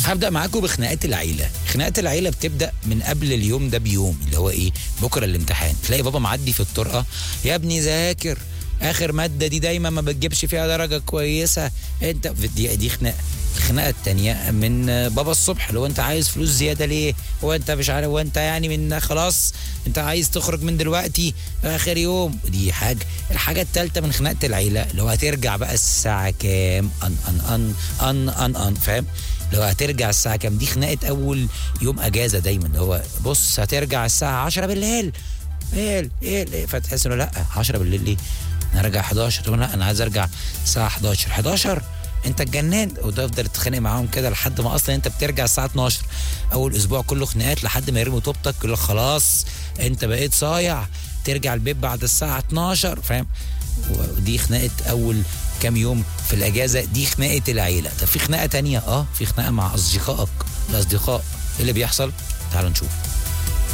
هبدا معاكم بخناقات العيله خناقات العيله بتبدا من قبل اليوم ده بيوم اللي هو ايه بكره الامتحان تلاقي بابا معدي في الطرقه يا ابني ذاكر اخر ماده دي دايما ما بتجيبش فيها درجه كويسه انت دي دي خناقه الخناقه التانية من بابا الصبح اللي هو انت عايز فلوس زياده ليه هو انت مش عارف هو انت يعني من خلاص انت عايز تخرج من دلوقتي اخر يوم دي حاجه الحاجه الثالثه من خناقه العيله اللي هو هترجع بقى الساعه كام ان ان ان ان ان, أن فاهم لو هترجع الساعه كام دي خناقه اول يوم اجازه دايما اللي هو بص هترجع الساعه 10 بالليل ايه ايه ايه فتحس انه لا 10 بالليل ليه انا راجع 11 تقول لا انا عايز ارجع الساعه 11 11 انت اتجننت وتفضل تتخانق معاهم كده لحد ما اصلا انت بترجع الساعه 12 اول اسبوع كله خناقات لحد ما يرموا طوبتك يقول لك خلاص انت بقيت صايع ترجع البيت بعد الساعه 12 فاهم ودي خناقه اول كام يوم في الاجازه دي خناقه العيله طب في خناقه تانية اه في خناقه مع اصدقائك الاصدقاء ايه اللي بيحصل تعال نشوف